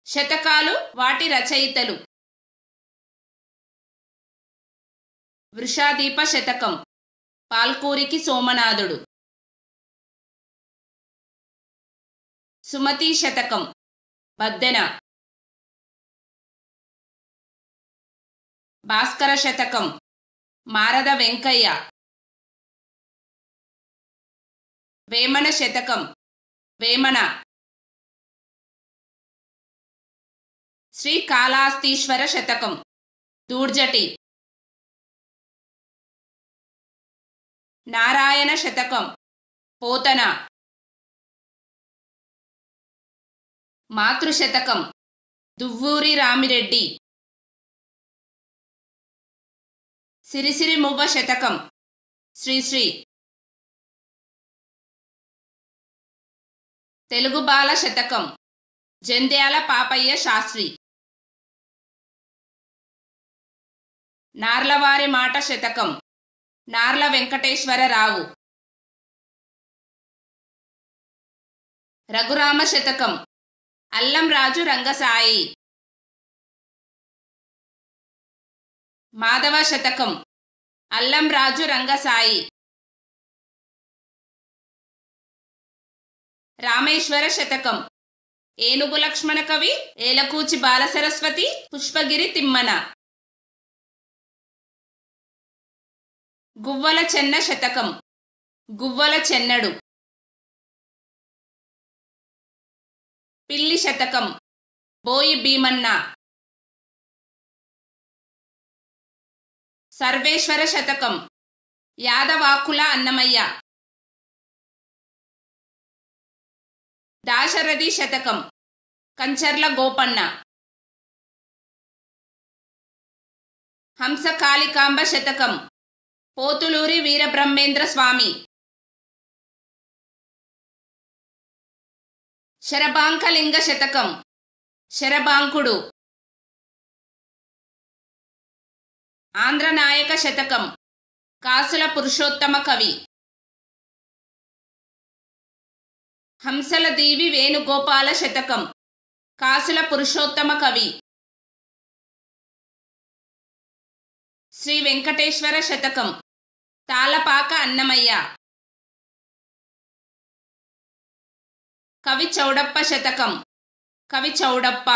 శతకాలు వాటి రచయితలు వృషాదీప శతకం పాల్కూరికి సోమనాథుడు సుమతి శతకం బద్దెన భాస్కర శతకం మారద వెంకయ్య వేమన శతకం వేమన శ్రీకాళాస్తీశ్వర శతకం దూర్జటి నారాయణ శతకం పోతన మాతృశతకం దువ్వూరి రామిరెడ్డి సిరిసిరి మువ్వ శతకం శ్రీశ్రీ తెలుగు బాల శతకం జంధ్యాల పాపయ్య శాస్త్రి నార్లవారి మాట శతకం నార్ల వెంకటేశ్వరరావు రఘురామ శతకం అల్లం రాజు రంగసాయి మాధవ శతకం అల్లం రాజు రంగసాయి రామేశ్వర శతకం ఏనుగు లక్ష్మణ కవి ఏలకూచి బాలసరస్వతి పుష్పగిరి తిమ్మన గువ్వల చెన్న శతకం గువ్వల చెన్నడు పిల్లి శతకం బోయి భీమన్న సర్వేశ్వర శతకం యాదవాకుల అన్నమయ్య దాశరథి శతకం కంచర్ల గోపన్న హంసకాళికాంబ శతకం పోతులూరి వీరబ్రహ్మేంద్ర స్వామి శరబాంకలింగ శతకం శరబాంకుడు ఆంధ్రనాయక శతకం కాసుల పురుషోత్తమ కవి హంసల దీవి వేణుగోపాల శతకం కాసుల పురుషోత్తమ కవి శ్రీ వెంకటేశ్వర శతకం తాళపాక అన్నమయ్య కవి చౌడప్ప శతకం కవి చౌడప్ప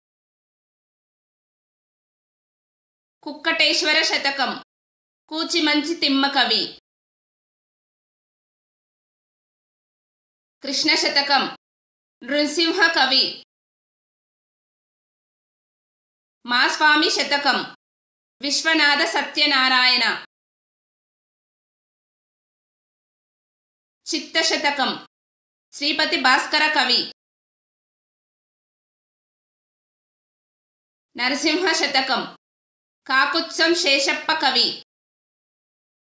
కుక్కటేశ్వర శతకం కూచిమంచి తిమ్మ కవి కృష్ణ శతకం నృసింహ కవి మా స్వామి శతకం విశ్వనాథ సత్యనారాయణ చిత్త శతకం శ్రీపతి భాస్కర కవి నరసింహ శతకం కాకుత్సం శేషప్ప కవి